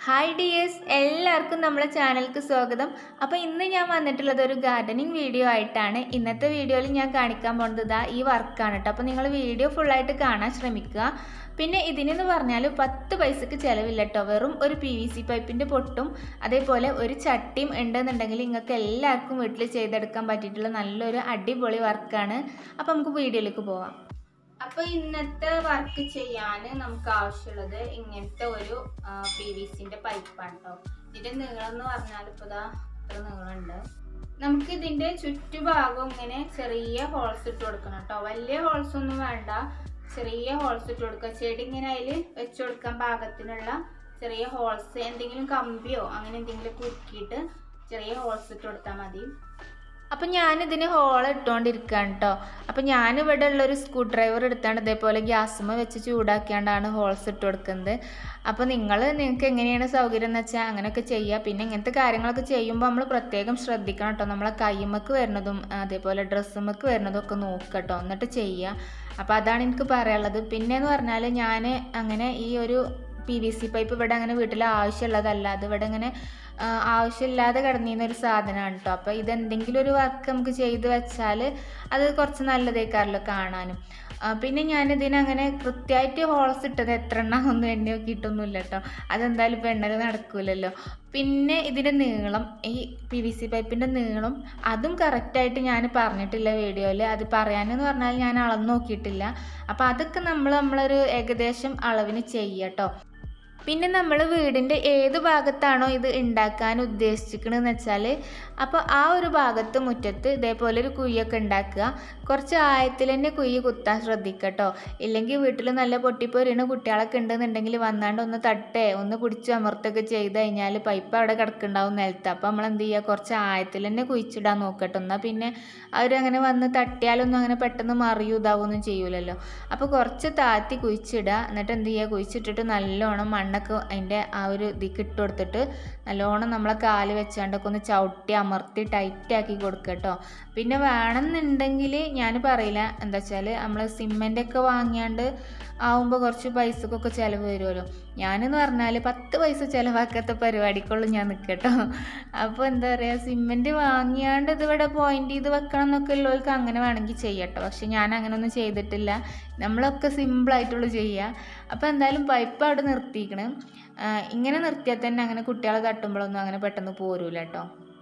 hi dears എല്ലാവർക്കും നമ്മുടെ ചാനലിലേക്ക് സ്വാഗതം അപ്പോൾ ഇന്ന് ഞാൻ വന്നിട്ടുള്ളത് ഒരു ഗാർഡനിങ് വീഡിയോ ആയിട്ടാണ് ഇന്നത്തെ വീഡിയോയിൽ ഞാൻ കാണിക്കാൻ പോകുന്നത് ഇതാ ഈ വർക്കാണ് കേട്ടോ അപ്പോൾ നിങ്ങൾ വീഡിയോ ഫുള്ളായിട്ട് കാണാൻ ശ്രമിക്കുക പിന്നെ ഇതിനെന്ന് പറഞ്ഞാൽ പത്ത് പൈസക്ക് ചിലവില്ല കേട്ടോ വെറും ഒരു പി വി സി പൈപ്പിൻ്റെ പൊട്ടും അതേപോലെ ഒരു ചട്ടിയും ഉണ്ടെന്നുണ്ടെങ്കിൽ നിങ്ങൾക്ക് എല്ലാവർക്കും വീട്ടിൽ ചെയ്തെടുക്കാൻ പറ്റിയിട്ടുള്ള നല്ലൊരു അടിപൊളി വർക്കാണ് അപ്പോൾ നമുക്ക് വീഡിയോയിലേക്ക് പോവാം അപ്പോൾ ഇന്നത്തെ വർക്ക് ചെയ്യാൻ നമുക്ക് ആവശ്യമുള്ളത് ഇങ്ങനത്തെ ഒരു പി വി സിന്റെ പൈപ്പാണ് കേട്ടോ ഇതിന്റെ നീളം എന്ന് പറഞ്ഞാൽ ഇപ്പോൾ ഇതാ ഇത്ര നീളമുണ്ട് നമുക്ക് ഇതിന്റെ ചുറ്റുഭാഗം ഇങ്ങനെ ചെറിയ ഹോൾസ് ഇട്ട് കൊടുക്കണം കേട്ടോ വലിയ ഹോൾസ് ഒന്നും വേണ്ട ചെറിയ ഹോൾസ് ഇട്ട് കൊടുക്കുക ചെടി ഇങ്ങനെ അതിൽ വെച്ച് കൊടുക്കാൻ പാകത്തിനുള്ള ചെറിയ ഹോൾസ് എന്തെങ്കിലും കമ്പിയോ അങ്ങനെ എന്തെങ്കിലും കുറുക്കിയിട്ട് ചെറിയ ഹോൾസ് ഇട്ട് കൊടുത്താൽ മതി അപ്പം ഞാനിതിന് ഹോൾ ഇട്ടുകൊണ്ടിരിക്കുകയാണ് കേട്ടോ അപ്പം ഞാനിവിടെ ഉള്ളൊരു സ്ക്രൂ ഡ്രൈവർ എടുത്താണ് ഇതേപോലെ ഗ്യാസുമ്മ വെച്ച് ചൂടാക്കിയാണ്ടാണ് ഹോൾസ് ഇട്ട് കൊടുക്കുന്നത് അപ്പോൾ നിങ്ങൾ നിങ്ങൾക്ക് എങ്ങനെയാണ് സൗകര്യം എന്ന് വെച്ചാൽ അങ്ങനെയൊക്കെ ചെയ്യുക പിന്നെ ഇങ്ങനത്തെ കാര്യങ്ങളൊക്കെ ചെയ്യുമ്പോൾ നമ്മൾ പ്രത്യേകം ശ്രദ്ധിക്കണം കേട്ടോ നമ്മളെ കൈമക്ക് വരുന്നതും അതേപോലെ ഡ്രസ്സുമ്മക്ക് വരുന്നതും ഒക്കെ നോക്കുക കേട്ടോ എന്നിട്ട് ചെയ്യുക അപ്പോൾ അതാണ് എനിക്ക് പറയാനുള്ളത് പിന്നെയെന്ന് പറഞ്ഞാൽ ഞാൻ അങ്ങനെ ഈ ഒരു പി വി സി പൈപ്പ് ഇവിടെ അങ്ങനെ വീട്ടിൽ ആവശ്യമുള്ളതല്ല അത് ഇവിടെ ഇങ്ങനെ ആവശ്യമില്ലാതെ കിടന്നിരുന്ന ഒരു സാധനമാണ് കേട്ടോ അപ്പോൾ ഇതെന്തെങ്കിലും ഒരു വർക്ക് നമുക്ക് ചെയ്ത് വെച്ചാൽ അത് കുറച്ച് നല്ലതേക്കാരല്ലോ കാണാനും പിന്നെ ഞാനിതിനങ്ങനെ കൃത്യമായിട്ട് ഹോൾസ് ഇട്ടത് എത്ര എണ്ണം ഒന്നും എണ്ണ നോക്കിയിട്ടൊന്നുമില്ല കേട്ടോ അതെന്തായാലും ഇപ്പോൾ എണ്ണൽ നടക്കൂലല്ലോ പിന്നെ ഇതിൻ്റെ നീളം ഈ പി വി സി പൈപ്പിൻ്റെ നീളം അതും കറക്റ്റായിട്ട് ഞാൻ പറഞ്ഞിട്ടില്ല വീഡിയോയിൽ അത് പറയാനെന്ന് പറഞ്ഞാൽ ഞാൻ അളന്ന് നോക്കിയിട്ടില്ല അപ്പോൾ അതൊക്കെ നമ്മൾ നമ്മളൊരു ഏകദേശം അളവിന് ചെയ്യട്ടോ പിന്നെ നമ്മൾ വീടിൻ്റെ ഏത് ഭാഗത്താണോ ഇത് ഉണ്ടാക്കാൻ ഉദ്ദേശിച്ചിരിക്കണമെന്ന് വെച്ചാൽ അപ്പോൾ ആ ഒരു ഭാഗത്ത് മുറ്റത്ത് ഇതേപോലെ ഒരു കുയ്യൊക്കെ ഉണ്ടാക്കുക കുറച്ച് ആയത്തിൽ തന്നെ കുയ്യ് കുത്താൻ ശ്രദ്ധിക്കട്ടോ ഇല്ലെങ്കിൽ വീട്ടിൽ നല്ല പൊട്ടിപ്പൊരിയണ കുട്ടികളൊക്കെ ഉണ്ടെന്നുണ്ടെങ്കിൽ വന്നാണ്ട് ഒന്ന് തട്ടേ ഒന്ന് പിടിച്ച് അമർത്തൊക്കെ ചെയ്ത് കഴിഞ്ഞാൽ പൈപ്പ് അവിടെ കിടക്കുന്നുണ്ടാവും നിലത്ത് അപ്പോൾ നമ്മൾ എന്ത് ചെയ്യുക കുറച്ച് ആയത്തിൽ തന്നെ കുഴിച്ചിടാൻ നോക്കട്ടോ എന്നാൽ പിന്നെ അവരങ്ങനെ വന്ന് തട്ടിയാലൊന്നും അങ്ങനെ പെട്ടെന്ന് മറിയും ഇതാവൊന്നും ചെയ്യൂലല്ലോ അപ്പോൾ കുറച്ച് താത്തി കുഴിച്ചിടുക എന്നിട്ട് എന്ത് ചെയ്യുക കുഴിച്ചിട്ടിട്ട് നല്ലോണം മണ്ണൊക്കെ അതിൻ്റെ ആ ഒരു ഇതിക്ക് ഇട്ട് കൊടുത്തിട്ട് നല്ലോണം നമ്മളെ കാല് വെച്ചാണ്ടൊക്കെ ഒന്ന് ചവിട്ടി അമർത്തി ടൈറ്റാക്കി കൊടുക്കുക കേട്ടോ പിന്നെ വേണമെന്നുണ്ടെങ്കിൽ ഞാൻ പറയില്ല എന്താ വെച്ചാൽ നമ്മൾ സിമെൻ്റൊക്കെ വാങ്ങിയാണ്ട് ആവുമ്പോൾ കുറച്ച് പൈസക്കൊക്കെ ചിലവ് വരുമല്ലോ ഞാനെന്ന് പറഞ്ഞാൽ പത്ത് പൈസ ചിലവാക്കാത്ത പരിപാടിക്കുള്ളൂ ഞാൻ നിൽക്കട്ടോ അപ്പോൾ എന്താ പറയുക സിമെൻറ്റ് വാങ്ങിയാണ്ട് ഇതിവിടെ പോയിൻ്റ് ചെയ്ത് വെക്കണം എന്നൊക്കെ ഉള്ളവർക്ക് അങ്ങനെ വേണമെങ്കിൽ ചെയ്യട്ടോ പക്ഷെ ഞാൻ അങ്ങനെയൊന്നും ചെയ്തിട്ടില്ല നമ്മളൊക്കെ സിമ്പിളായിട്ടുള്ളൂ ചെയ്യുക അപ്പോൾ എന്തായാലും പൈപ്പ് അവിടെ നിർത്തിയിരിക്കണം ഇങ്ങനെ നിർത്തിയാൽ തന്നെ അങ്ങനെ കുട്ടികളെ തട്ടുമ്പോഴൊന്നും അങ്ങനെ പെട്ടെന്ന് പോരൂല കേട്ടോ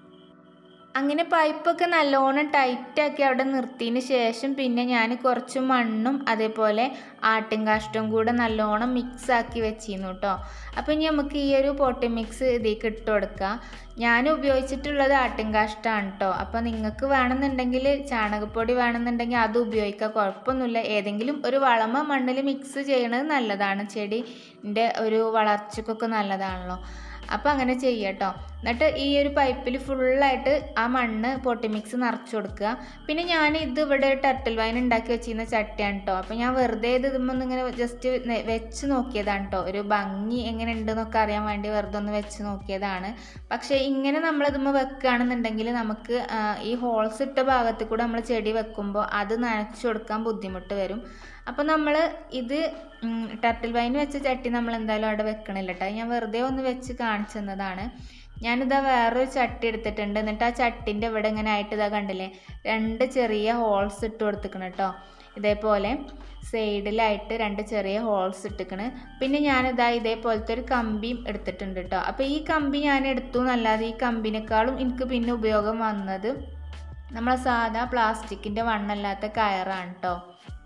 അങ്ങനെ പൈപ്പൊക്കെ നല്ലോണം ടൈറ്റാക്കി അവിടെ നിർത്തിയതിന് ശേഷം പിന്നെ ഞാൻ കുറച്ച് മണ്ണും അതേപോലെ ആട്ടിൻ കാഷ്ടവും കൂടെ നല്ലോണം മിക്സ് ആക്കി വെച്ചിരുന്നു കേട്ടോ അപ്പോൾ ഇനി നമുക്ക് ഈ ഒരു പൊട്ടി മിക്സ് ഇതിലേക്ക് ഇട്ട് കൊടുക്കാം ഞാൻ ഉപയോഗിച്ചിട്ടുള്ളത് ആട്ടിൻ കാഷ്ടമാണ് കേട്ടോ അപ്പോൾ നിങ്ങൾക്ക് വേണമെന്നുണ്ടെങ്കിൽ ചാണകപ്പൊടി വേണമെന്നുണ്ടെങ്കിൽ അത് ഉപയോഗിക്കുക കുഴപ്പമൊന്നുമില്ല ഏതെങ്കിലും ഒരു വളമ മണ്ണിൽ മിക്സ് ചെയ്യണത് നല്ലതാണ് ചെടിൻ്റെ ഒരു വളർച്ചയ്ക്കൊക്കെ നല്ലതാണല്ലോ അപ്പോൾ അങ്ങനെ ചെയ്യട്ടോ എന്നിട്ട് ഈ ഒരു പൈപ്പിൽ ഫുള്ളായിട്ട് ആ മണ്ണ് പൊട്ടി മിക്സ് നിറച്ച് കൊടുക്കുക പിന്നെ ഞാൻ ഇത് ഇവിടെ ടർട്ടിൽ വൈൻ ഉണ്ടാക്കി വെച്ചിരുന്ന ചട്ടിയാണ് കേട്ടോ അപ്പോൾ ഞാൻ വെറുതെ ഇത് ഇതുമ്പോൾ ഇങ്ങനെ ജസ്റ്റ് വെച്ച് നോക്കിയതാണ് കേട്ടോ ഒരു ഭംഗി എങ്ങനെ ഉണ്ടെന്നൊക്കെ അറിയാൻ വേണ്ടി വെറുതെ ഒന്ന് വെച്ച് നോക്കിയതാണ് പക്ഷേ ഇങ്ങനെ നമ്മൾ ഇതുമ്പോൾ വെക്കുകയാണെന്നുണ്ടെങ്കിൽ നമുക്ക് ഈ ഹോൾസ് ഇട്ട ഭാഗത്ത് കൂടെ നമ്മൾ ചെടി വെക്കുമ്പോൾ അത് നനച്ചു കൊടുക്കാൻ ബുദ്ധിമുട്ട് വരും അപ്പോൾ നമ്മൾ ഇത് ടർട്ടിൽ വൈൻ വെച്ച ചട്ടി നമ്മൾ എന്തായാലും അവിടെ വെക്കണില്ല കേട്ടോ ഞാൻ വെറുതെ ഒന്ന് വെച്ച് കാണിച്ചു തന്നതാണ് ഞാനിതാ വേറൊരു ചട്ടി എടുത്തിട്ടുണ്ട് എന്നിട്ട് ആ ചട്ടിൻ്റെ ഇവിടെ ഇങ്ങനെ ആയിട്ട് ഇതാ കണ്ടില്ലേ രണ്ട് ചെറിയ ഹോൾസ് ഇട്ട് കൊടുത്തിക്കണം കേട്ടോ ഇതേപോലെ സൈഡിലായിട്ട് രണ്ട് ചെറിയ ഹോൾസ് ഇട്ടിക്കണ് പിന്നെ ഞാനിതാ ഇതേപോലത്തെ ഒരു കമ്പിയും എടുത്തിട്ടുണ്ട് കേട്ടോ അപ്പോൾ ഈ കമ്പി ഞാൻ എടുത്തു എന്നല്ലാതെ ഈ കമ്പിനേക്കാളും എനിക്ക് പിന്നെ ഉപയോഗം വന്നത് നമ്മളെ സാധാ പ്ലാസ്റ്റിക്കിൻ്റെ വണ്ണല്ലാത്ത കയറാണ് കേട്ടോ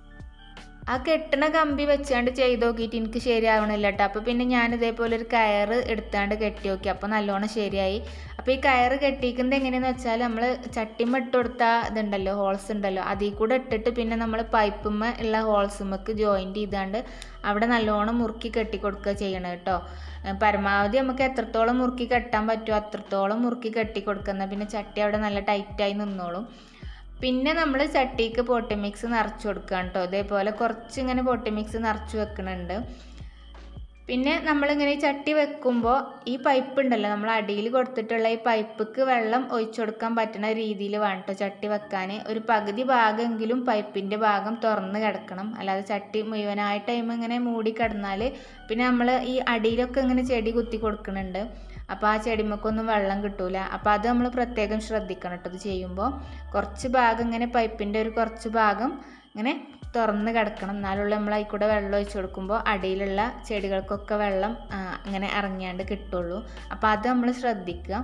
ആ കെട്ടണ കമ്പി വെച്ചാണ്ട് ചെയ്ത് നോക്കിയിട്ട് എനിക്ക് ശരിയാവണില്ല കേട്ടോ അപ്പോൾ പിന്നെ ഞാൻ ഇതേപോലെ ഒരു കയറ് എടുത്താണ്ട് കെട്ടി നോക്കി അപ്പോൾ നല്ലോണം ശരിയായി അപ്പോൾ ഈ കയറ് കെട്ടിക്കുന്നത് എങ്ങനെയാണെന്ന് വെച്ചാൽ നമ്മൾ ചട്ടിമ്മ ഇട്ട് കൊടുത്ത ഇതുണ്ടല്ലോ ഹോൾസ് ഉണ്ടല്ലോ അതിൽ കൂടെ ഇട്ടിട്ട് പിന്നെ നമ്മൾ പൈപ്പുമ്മ ഉള്ള ഹോൾസുമ്മക്ക് ജോയിൻറ്റ് ചെയ്താണ്ട് അവിടെ നല്ലോണം മുറുക്കി കെട്ടി കൊടുക്കുക ചെയ്യണം കേട്ടോ പരമാവധി നമുക്ക് എത്രത്തോളം മുറുക്കി കെട്ടാൻ പറ്റുമോ അത്രത്തോളം മുറുക്കി കെട്ടി കൊടുക്കുന്ന പിന്നെ ചട്ടി അവിടെ നല്ല ടൈറ്റായി നിന്നോളും പിന്നെ നമ്മൾ ചട്ടിക്ക് പൊട്ടി മിക്സ് നിറച്ച് കൊടുക്കുക കേട്ടോ ഇതേപോലെ കുറച്ച് ഇങ്ങനെ പൊട്ടി മിക്സ് നിറച്ച് വെക്കുന്നുണ്ട് പിന്നെ നമ്മളിങ്ങനെ ഈ ചട്ടി വെക്കുമ്പോൾ ഈ പൈപ്പ് ഉണ്ടല്ലോ നമ്മൾ അടിയിൽ കൊടുത്തിട്ടുള്ള ഈ പൈപ്പിക്ക് വെള്ളം ഒഴിച്ചു കൊടുക്കാൻ പറ്റുന്ന രീതിയിൽ വേണം കേട്ടോ ചട്ടി വെക്കാൻ ഒരു പകുതി ഭാഗമെങ്കിലും പൈപ്പിൻ്റെ ഭാഗം തുറന്ന് കിടക്കണം അല്ലാതെ ചട്ടി മുഴുവനായിട്ട് ടൈം ഇങ്ങനെ മൂടി കിടന്നാൽ പിന്നെ നമ്മൾ ഈ അടിയിലൊക്കെ ഇങ്ങനെ ചെടി കുത്തി കൊടുക്കുന്നുണ്ട് അപ്പോൾ ആ ചെടിമക്കൊന്നും വെള്ളം കിട്ടൂല അപ്പോൾ അത് നമ്മൾ പ്രത്യേകം ശ്രദ്ധിക്കണം കേട്ടോ ഇത് ചെയ്യുമ്പോൾ കുറച്ച് ഭാഗം ഇങ്ങനെ പൈപ്പിൻ്റെ ഒരു കുറച്ച് ഭാഗം ഇങ്ങനെ തുറന്ന് കിടക്കണം എന്നാലുള്ള നമ്മൾ അതിൽ കൂടെ വെള്ളം ഒഴിച്ച് കൊടുക്കുമ്പോൾ അടിയിലുള്ള ചെടികൾക്കൊക്കെ വെള്ളം ആ, ഇങ്ങനെ ഇറങ്ങിയാണ്ട് കിട്ടുള്ളൂ അപ്പോൾ അത് നമ്മൾ ശ്രദ്ധിക്കുക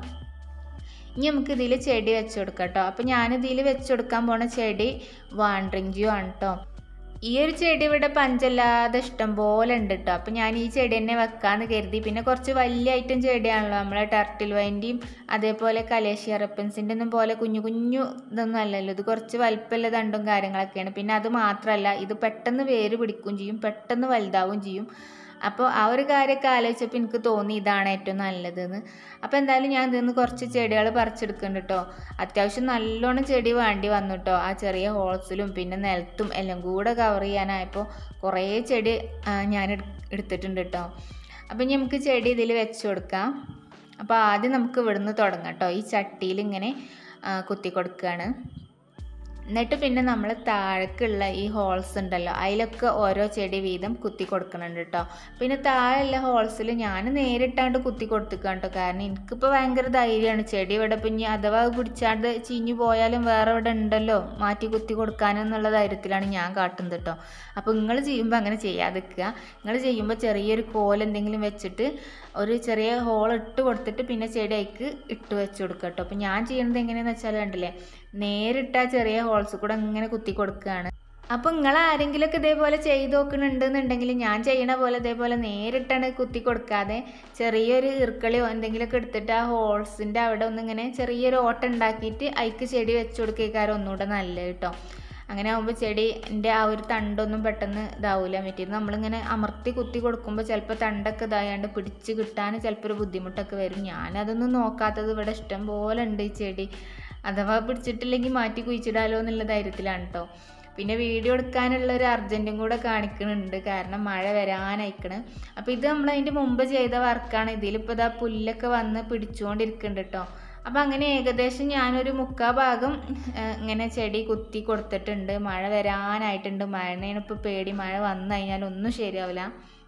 ഇനി നമുക്ക് ഇതിൽ ചെടി വെച്ച് കൊടുക്കാം കേട്ടോ അപ്പോൾ ഞാൻ ഇതിൽ വെച്ച് കൊടുക്കാൻ പോണ ചെടി വാണ്ടറിഞ്ചിയോ ആണ് കേട്ടോ ഈ ഒരു ചെടി ഇവിടെ പഞ്ചല്ലാതെ ഇഷ്ടം പോലെ ഉണ്ട് കേട്ടോ അപ്പം ഞാൻ ഈ ചെടി തന്നെ വെക്കാമെന്ന് കരുതി പിന്നെ കുറച്ച് വലിയ ഐറ്റം ചെടിയാണല്ലോ നമ്മളെ ടർട്ടിൽ വൈൻ്റെയും അതേപോലെ കലേഷ്യ റെപ്പൻസിൻ്റെ ഒന്നും പോലെ കുഞ്ഞു കുഞ്ഞു ഇതൊന്നും അല്ലല്ലോ ഇത് കുറച്ച് വലിപ്പമുള്ള തണ്ടും കാര്യങ്ങളൊക്കെയാണ് പിന്നെ അത് മാത്രമല്ല ഇത് പെട്ടെന്ന് വേര് പിടിക്കുകയും ചെയ്യും പെട്ടെന്ന് വലുതാവുകയും ചെയ്യും അപ്പോൾ ആ ഒരു കാര്യമൊക്കെ ആലോചിച്ചപ്പോൾ എനിക്ക് തോന്നി ഇതാണ് ഏറ്റവും നല്ലതെന്ന് അപ്പോൾ എന്തായാലും ഞാൻ ഇതിൽ നിന്ന് കുറച്ച് ചെടികൾ പറിച്ചെടുക്കുന്നുണ്ട് കേട്ടോ അത്യാവശ്യം നല്ലോണം ചെടി വേണ്ടി വന്നു കേട്ടോ ആ ചെറിയ ഹോൾസിലും പിന്നെ നിലത്തും എല്ലാം കൂടെ കവർ ചെയ്യാനായപ്പോൾ കുറേ ചെടി ആ, ഞാൻ എടു- എടുത്തിട്ടുണ്ട് കേട്ടോ അപ്പം ഇനി നമുക്ക് ചെടി ഇതിൽ വെച്ച് കൊടുക്കാം അപ്പോൾ ആദ്യം നമുക്ക് ഇവിടുന്ന് തുടങ്ങാം കേട്ടോ ഈ ചട്ടിയിൽ ഇങ്ങനെ ആ, കുത്തി കൊടുക്കുകയാണ് എന്നിട്ട് പിന്നെ നമ്മൾ താഴേക്കുള്ള ഈ ഹോൾസ് ഉണ്ടല്ലോ അതിലൊക്കെ ഓരോ ചെടി വീതം കുത്തി കൊടുക്കുന്നുണ്ട് കേട്ടോ പിന്നെ താഴെയുള്ള ഹോൾസിൽ ഞാൻ നേരിട്ടാണ്ട് കുത്തി കൊടുത്തിക്കാം കേട്ടോ കാരണം എനിക്കിപ്പോൾ ഭയങ്കര ധൈര്യമാണ് ചെടി ഇവിടെ ഇപ്പം ഇനി അഥവാ പിടിച്ചാണ്ട് ചീഞ്ഞു പോയാലും വേറെ ഇവിടെ ഉണ്ടല്ലോ മാറ്റി കുത്തി കൊടുക്കാനെന്നുള്ള ധൈര്യത്തിലാണ് ഞാൻ കാട്ടുന്നത് കേട്ടോ അപ്പോൾ നിങ്ങൾ ചെയ്യുമ്പോൾ അങ്ങനെ ചെയ്യാതിരിക്കുക നിങ്ങൾ ചെയ്യുമ്പോൾ ചെറിയൊരു കോൽ എന്തെങ്കിലും വെച്ചിട്ട് ഒരു ചെറിയ ഹോൾ ഇട്ട് കൊടുത്തിട്ട് പിന്നെ ചെടി അതിക്ക് ഇട്ട് വെച്ച് കൊടുക്കുക കേട്ടോ അപ്പോൾ ഞാൻ ചെയ്യുന്നത് എങ്ങനെയാണെന്ന് വെച്ചാൽ കണ്ടില്ലേ നേരിട്ട് ആ ചെറിയ ഹോൾസ് കൂടെ ഇങ്ങനെ കുത്തി കൊടുക്കുകയാണ് അപ്പോൾ നിങ്ങൾ ആരെങ്കിലുമൊക്കെ ഇതേപോലെ ചെയ്ത് നോക്കുന്നുണ്ടെന്നുണ്ടെങ്കിൽ ഞാൻ ചെയ്യണ പോലെ ഇതേപോലെ നേരിട്ടാണ് കുത്തി കൊടുക്കാതെ ചെറിയൊരു ഇറുക്കളിയോ എന്തെങ്കിലുമൊക്കെ എടുത്തിട്ട് ആ ഹോൾസിൻ്റെ അവിടെ ഒന്നിങ്ങനെ ചെറിയൊരു ഓട്ടം ഉണ്ടാക്കിയിട്ട് അതിക്ക് ചെടി വെച്ച് കൊടുക്കേക്കാരം ഒന്നുകൂടെ നല്ലത് കേട്ടോ അങ്ങനെ ആകുമ്പോൾ ചെടിൻ്റെ ആ ഒരു തണ്ടൊന്നും പെട്ടെന്ന് ഇതാവില്ല മറ്റേത് നമ്മളിങ്ങനെ അമർത്തി കുത്തി കൊടുക്കുമ്പോൾ ചിലപ്പോൾ തണ്ടൊക്കെ ഇതായാണ്ട് പിടിച്ച് കിട്ടാൻ ചിലപ്പോൾ ഒരു ബുദ്ധിമുട്ടൊക്കെ വരും ഞാനതൊന്നും നോക്കാത്തത് ഇവിടെ ഇഷ്ടം പോലെ ഉണ്ട് ഈ ചെടി അഥവാ പിടിച്ചിട്ടില്ലെങ്കിൽ മാറ്റി കുഴിച്ചിടാലോ എന്നുള്ള ധൈര്യത്തിലാണ് കേട്ടോ പിന്നെ വീഡിയോ എടുക്കാനുള്ള ഒരു അർജൻറ്റും കൂടെ കാണിക്കുന്നുണ്ട് കാരണം മഴ വരാനയക്കണ് അപ്പോൾ ഇത് നമ്മൾ അതിൻ്റെ മുമ്പ് ചെയ്ത വർക്കാണ് ഇതിലിപ്പോൾ ഇതാ പുല്ലൊക്കെ വന്ന് പിടിച്ചുകൊണ്ടിരിക്കുന്നുണ്ട് കേട്ടോ അപ്പോൾ അങ്ങനെ ഏകദേശം ഞാനൊരു മുക്കാ ഭാഗം ആ, ഇങ്ങനെ ചെടി കുത്തി കൊടുത്തിട്ടുണ്ട് മഴ വരാനായിട്ടുണ്ട് മഴയാണ് ഇപ്പോൾ പേടി മഴ വന്നു കഴിഞ്ഞാൽ ഒന്നും ശരിയാവില്ല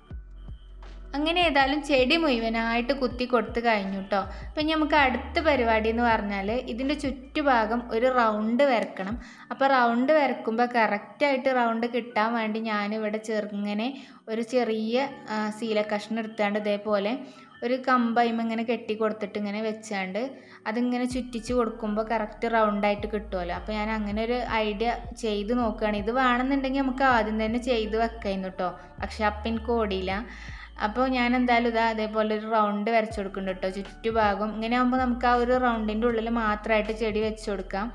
അങ്ങനെ ഏതായാലും ചെടി മുഴുവനായിട്ട് കുത്തി കൊടുത്ത് കഴിഞ്ഞു കേട്ടോ അപ്പം ഇനി നമുക്ക് അടുത്ത പരിപാടി എന്ന് പറഞ്ഞാൽ ഇതിൻ്റെ ചുറ്റുഭാഗം ഒരു റൗണ്ട് വരക്കണം അപ്പോൾ റൗണ്ട് വരക്കുമ്പോൾ കറക്റ്റായിട്ട് റൗണ്ട് കിട്ടാൻ വേണ്ടി ഞാനിവിടെ ചെറുങ്ങനെ ഒരു ചെറിയ ആ, ശീല കഷ്ണം എടുത്താണ്ട് ഇതേപോലെ ഒരു കമ്പൈമ ഇങ്ങനെ കെട്ടി കൊടുത്തിട്ട് ഇങ്ങനെ വെച്ചാണ്ട് അതിങ്ങനെ ചുറ്റിച്ച് കൊടുക്കുമ്പോൾ കറക്റ്റ് റൗണ്ടായിട്ട് കിട്ടുമല്ലോ അപ്പോൾ ഞാൻ അങ്ങനെ ഒരു ഐഡിയ ചെയ്ത് നോക്കുകയാണ് ഇത് വേണമെന്നുണ്ടെങ്കിൽ നമുക്ക് ആദ്യം തന്നെ ചെയ്ത് വെക്കായിരുന്നു കേട്ടോ പക്ഷെ അപ്പം എനിക്ക് ഓടിയില്ല അപ്പോൾ ഞാൻ എന്തായാലും ഇതാ അതേപോലെ ഒരു റൗണ്ട് വരച്ചു കൊടുക്കുന്നുണ്ട് കേട്ടോ ചുറ്റുഭാഗം ഇങ്ങനെ ആകുമ്പോൾ നമുക്ക് ആ ഒരു റൗണ്ടിൻ്റെ ഉള്ളിൽ മാത്രമായിട്ട് ചെടി വെച്ച് കൊടുക്കാം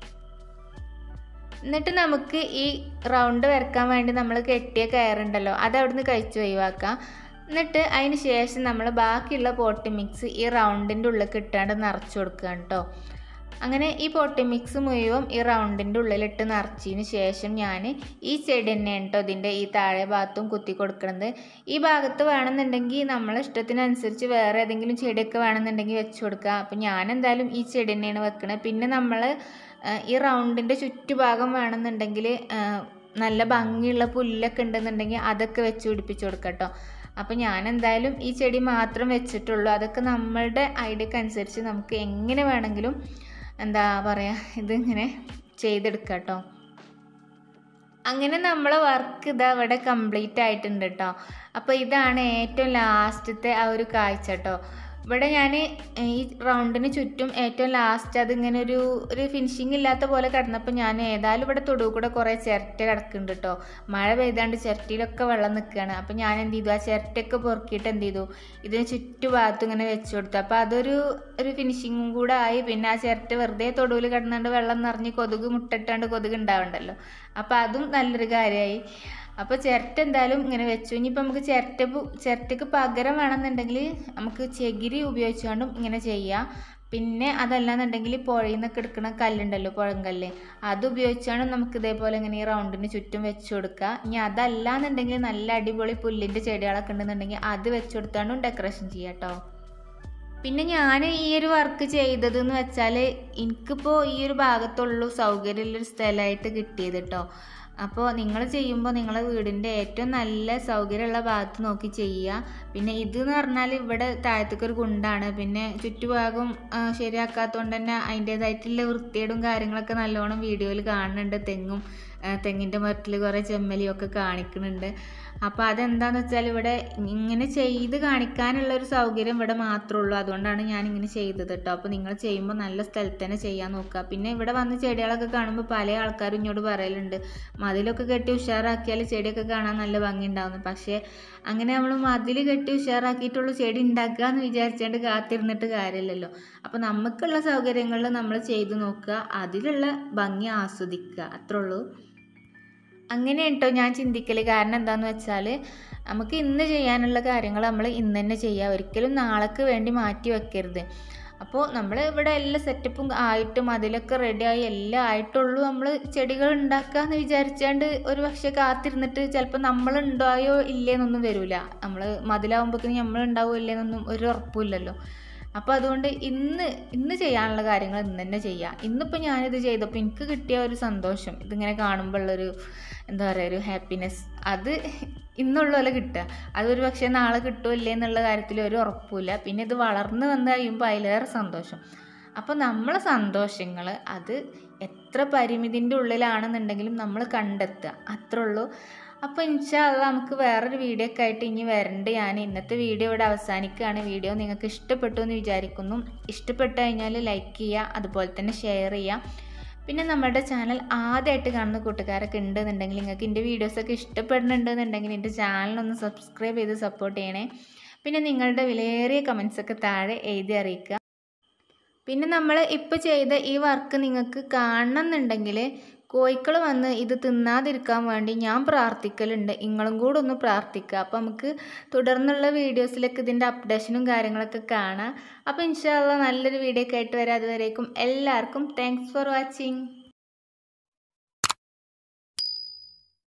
എന്നിട്ട് നമുക്ക് ഈ റൗണ്ട് വരക്കാൻ വേണ്ടി നമ്മൾ കെട്ടിയ കയറുണ്ടല്ലോ അത് അവിടുന്ന് കഴിച്ച് ഒഴിവാക്കാം എന്നിട്ട് അതിന് ശേഷം നമ്മൾ ബാക്കിയുള്ള പോട്ടി മിക്സ് ഈ റൗണ്ടിൻ്റെ ഉള്ളിൽ ഇട്ടാണ്ട് നിറച്ച് കൊടുക്കുകയാണ് കേട്ടോ അങ്ങനെ ഈ പോട്ടി മിക്സ് മുഴുവൻ ഈ റൗണ്ടിൻ്റെ ഉള്ളിലിട്ട് നിറച്ചതിന് ശേഷം ഞാൻ ഈ ചെടി തന്നെയാണ് കേട്ടോ ഇതിൻ്റെ ഈ താഴെ ഭാഗത്തും കുത്തി കൊടുക്കുന്നത് ഈ ഭാഗത്ത് വേണമെന്നുണ്ടെങ്കിൽ നമ്മളെ ഇഷ്ടത്തിനനുസരിച്ച് വേറെ ഏതെങ്കിലും ചെടിയൊക്കെ വേണമെന്നുണ്ടെങ്കിൽ വെച്ച് കൊടുക്കുക അപ്പം ഞാൻ എന്തായാലും ഈ ചെടി തന്നെയാണ് വെക്കണത് പിന്നെ നമ്മൾ ഈ റൗണ്ടിൻ്റെ ചുറ്റുഭാഗം വേണമെന്നുണ്ടെങ്കിൽ നല്ല ഭംഗിയുള്ള പുല്ലൊക്കെ ഉണ്ടെന്നുണ്ടെങ്കിൽ അതൊക്കെ വെച്ച് പിടിപ്പിച്ച് കൊടുക്കാം കേട്ടോ അപ്പോൾ ഞാൻ എന്തായാലും ഈ ചെടി മാത്രം വെച്ചിട്ടുള്ളൂ അതൊക്കെ നമ്മളുടെ ഐഡിയക്ക് അനുസരിച്ച് നമുക്ക് എങ്ങനെ വേണമെങ്കിലും എന്താ പറയുക ഇതിങ്ങനെ ചെയ്തെടുക്കാം കേട്ടോ അങ്ങനെ നമ്മളെ വർക്ക് ഇതാ ഇവിടെ കംപ്ലീറ്റ് ആയിട്ടുണ്ട് കേട്ടോ അപ്പോൾ ഇതാണ് ഏറ്റവും ലാസ്റ്റത്തെ ആ ഒരു കാഴ്ച കേട്ടോ ഇവിടെ ഞാൻ ഈ റൗണ്ടിന് ചുറ്റും ഏറ്റവും ലാസ്റ്റ് അതിങ്ങനെ ഒരു ഒരു ഫിനിഷിങ് ഇല്ലാത്ത പോലെ കിടന്നപ്പോൾ ഞാൻ ഏതായാലും ഇവിടെ തൊടുവ് കൂടെ കുറേ ചിരട്ട കിടക്കുന്നുണ്ട് കേട്ടോ മഴ പെയ്താണ്ട് ചിരട്ടയിലൊക്കെ വെള്ളം നിൽക്കുകയാണ് അപ്പോൾ ഞാൻ എന്ത് ചെയ്തു ആ ചിരട്ടയൊക്കെ പൊറുക്കിയിട്ട് എന്ത് ചെയ്തു ഇതിന് ചുറ്റുഭാഗത്തും ഇങ്ങനെ വെച്ച് കൊടുത്തു അപ്പോൾ അതൊരു ഒരു ഫിനിഷിങ്ങും കൂടെ ആയി പിന്നെ ആ ചിരട്ട വെറുതെ തൊടുവിൽ കിടന്നുകൊണ്ട് വെള്ളം നിറഞ്ഞ് കൊതുക് മുട്ടിട്ടാണ്ട് കൊതുക് ഉണ്ടാവണ്ടല്ലോ അപ്പോൾ അതും നല്ലൊരു കാര്യമായി അപ്പോൾ ചിരട്ട എന്തായാലും ഇങ്ങനെ വെച്ചു ഇനിയിപ്പോൾ നമുക്ക് ചിരട്ട പു- ചിരട്ടയ്ക്ക് പകരം വേണമെന്നുണ്ടെങ്കിൽ നമുക്ക് ചകിരി ഉപയോഗിച്ചുകൊണ്ടും ഇങ്ങനെ ചെയ്യാം പിന്നെ അതല്ലാന്നുണ്ടെങ്കിൽ പുഴയിൽ നിന്നൊക്കെ എടുക്കുന്ന കല്ലുണ്ടല്ലോ പുഴങ്കല്ല് അത് ഉപയോഗിച്ചാണ് നമുക്ക് ഇതേപോലെ ഇങ്ങനെ ഈ റൗണ്ടിന് ചുറ്റും വെച്ച് കൊടുക്കുക ഇനി അതല്ലാന്നുണ്ടെങ്കിൽ നല്ല അടിപൊളി പുല്ലിൻ്റെ ചെടികളൊക്കെ ഉണ്ടെന്നുണ്ടെങ്കിൽ അത് വെച്ച് കൊടുത്താണ്ടും ഡെക്കറേഷൻ ചെയ്യാം കേട്ടോ പിന്നെ ഞാൻ ഈ ഒരു വർക്ക് ചെയ്തതെന്ന് വെച്ചാൽ എനിക്കിപ്പോൾ ഈ ഒരു ഭാഗത്തുള്ളൂ സൗകര്യമുള്ളൊരു സ്ഥലമായിട്ട് കിട്ടിയത് കേട്ടോ അപ്പോൾ നിങ്ങൾ ചെയ്യുമ്പോൾ നിങ്ങളെ വീടിൻ്റെ ഏറ്റവും നല്ല സൗകര്യമുള്ള ഭാഗത്ത് നോക്കി ചെയ്യുക പിന്നെ ഇത് എന്ന് പറഞ്ഞാൽ ഇവിടെ താഴത്തേക്ക് ഒരു കുണ്ടാണ് പിന്നെ ചുറ്റുഭാഗം ആ, ശരിയാക്കാത്തതുകൊണ്ട് തന്നെ അതിൻ്റേതായിട്ടുള്ള വൃത്തിയേടും കാര്യങ്ങളൊക്കെ നല്ലോണം വീഡിയോയിൽ കാണുന്നുണ്ട് തെങ്ങും ആ, തെങ്ങിൻ്റെ മരത്തിൽ കുറേ ചെമ്മലിയും ഒക്കെ കാണിക്കുന്നുണ്ട് അപ്പോൾ അതെന്താന്ന് വെച്ചാൽ ഇവിടെ ഇങ്ങനെ ചെയ്ത് കാണിക്കാനുള്ള ഒരു സൗകര്യം ഇവിടെ മാത്രമേ ഉള്ളൂ അതുകൊണ്ടാണ് ഞാൻ ഇങ്ങനെ ചെയ്തത് കേട്ടോ അപ്പോൾ നിങ്ങൾ ചെയ്യുമ്പോൾ നല്ല സ്ഥലത്ത് തന്നെ ചെയ്യാൻ നോക്കുക പിന്നെ ഇവിടെ വന്ന് ചെടികളൊക്കെ കാണുമ്പോൾ പല ആൾക്കാരും ഇങ്ങോട്ട് പറയലുണ്ട് മതിലൊക്കെ കെട്ടി ഉഷാറാക്കിയാൽ ചെടിയൊക്കെ കാണാൻ നല്ല ഭംഗി ഉണ്ടാവുന്നു പക്ഷേ അങ്ങനെ നമ്മൾ മതിൽ കെട്ടി ഉഷാറാക്കിയിട്ടുള്ളൂ ചെടി ഉണ്ടാക്കുക എന്ന് വിചാരിച്ചുകൊണ്ട് കാത്തിരുന്നിട്ട് കാര്യമില്ലല്ലോ അപ്പോൾ നമുക്കുള്ള സൗകര്യങ്ങളിൽ നമ്മൾ ചെയ്തു നോക്കുക അതിലുള്ള ഭംഗി ആസ്വദിക്കുക അത്രേ ഉള്ളൂ അങ്ങനെ കേട്ടോ ഞാൻ ചിന്തിക്കൽ കാരണം എന്താണെന്ന് വെച്ചാൽ നമുക്ക് ഇന്ന് ചെയ്യാനുള്ള കാര്യങ്ങൾ നമ്മൾ ഇന്ന് തന്നെ ചെയ്യുക ഒരിക്കലും നാളേക്ക് വേണ്ടി മാറ്റി വെക്കരുത് അപ്പോൾ നമ്മൾ ഇവിടെ എല്ലാ സെറ്റപ്പും ആയിട്ടും അതിലൊക്കെ റെഡിയായി എല്ലാം ആയിട്ടുള്ളൂ നമ്മൾ ചെടികൾ ഉണ്ടാക്കാന്ന് വിചാരിച്ചാണ്ട് ഒരു പക്ഷേ കാത്തിരുന്നിട്ട് ചിലപ്പോൾ നമ്മൾ ഉണ്ടായോ ഇല്ലേന്നൊന്നും വരില്ല നമ്മൾ മതിലാവുമ്പോഴേക്കും നമ്മൾ ഉണ്ടാവോ ഇല്ലേന്നൊന്നും ഒരു ഉറപ്പില്ലല്ലോ അപ്പോൾ അതുകൊണ്ട് ഇന്ന് ഇന്ന് ചെയ്യാനുള്ള കാര്യങ്ങൾ ഇന്ന് തന്നെ ചെയ്യാം ഇന്നിപ്പോൾ ഞാനിത് ചെയ്തപ്പോൾ എനിക്ക് കിട്ടിയ ഒരു സന്തോഷം ഇതിങ്ങനെ കാണുമ്പോഴുള്ളൊരു എന്താ പറയുക ഒരു ഹാപ്പിനെസ് അത് ഇന്നുള്ള പോലെ കിട്ടുക അതൊരു പക്ഷേ നാളെ കിട്ടുമല്ലേ എന്നുള്ള കാര്യത്തിൽ ഒരു ഉറപ്പില്ല പിന്നെ ഇത് വളർന്ന് വന്ന് കഴിയുമ്പോൾ അതിലേറെ സന്തോഷം അപ്പോൾ നമ്മളെ സന്തോഷങ്ങൾ അത് എത്ര പരിമിതിൻ്റെ ഉള്ളിലാണെന്നുണ്ടെങ്കിലും നമ്മൾ കണ്ടെത്തുക അത്രേ ഉള്ളൂ അപ്പോൾ ഇൻഷാല്ല നമുക്ക് വേറൊരു വീഡിയോ ഒക്കെ ആയിട്ട് ഇനി വരണ്ട് ഞാൻ ഇന്നത്തെ വീഡിയോ ഇവിടെ അവസാനിക്കുകയാണ് വീഡിയോ നിങ്ങൾക്ക് ഇഷ്ടപ്പെട്ടു എന്ന് വിചാരിക്കുന്നു ഇഷ്ടപ്പെട്ടു കഴിഞ്ഞാൽ ലൈക്ക് ചെയ്യുക അതുപോലെ തന്നെ ഷെയർ ചെയ്യുക പിന്നെ നമ്മുടെ ചാനൽ ആദ്യമായിട്ട് കാണുന്ന കൂട്ടുകാരൊക്കെ ഉണ്ടെന്നുണ്ടെങ്കിൽ നിങ്ങൾക്ക് എൻ്റെ വീഡിയോസൊക്കെ ഇഷ്ടപ്പെടുന്നുണ്ടെന്നുണ്ടെങ്കിൽ എൻ്റെ ചാനലൊന്ന് സബ്സ്ക്രൈബ് ചെയ്ത് സപ്പോർട്ട് ചെയ്യണേ പിന്നെ നിങ്ങളുടെ വിലയേറിയ കമൻസൊക്കെ താഴെ എഴുതി അറിയിക്കുക പിന്നെ നമ്മൾ ഇപ്പോൾ ചെയ്ത ഈ വർക്ക് നിങ്ങൾക്ക് കാണണമെന്നുണ്ടെങ്കിൽ കോഴിക്കൾ വന്ന് ഇത് തിന്നാതിരിക്കാൻ വേണ്ടി ഞാൻ പ്രാർത്ഥിക്കലുണ്ട് നിങ്ങളും കൂടെ ഒന്ന് പ്രാർത്ഥിക്കുക അപ്പോൾ നമുക്ക് തുടർന്നുള്ള വീഡിയോസിലൊക്കെ ഇതിൻ്റെ അപ്ഡേഷനും കാര്യങ്ങളൊക്കെ കാണാം അപ്പോൾ ഇൻഷാല്ല നല്ലൊരു വീഡിയോ ഒക്കെ ആയിട്ട് വരാം അതുവരേക്കും എല്ലാവർക്കും താങ്ക്സ് ഫോർ വാച്ചിങ്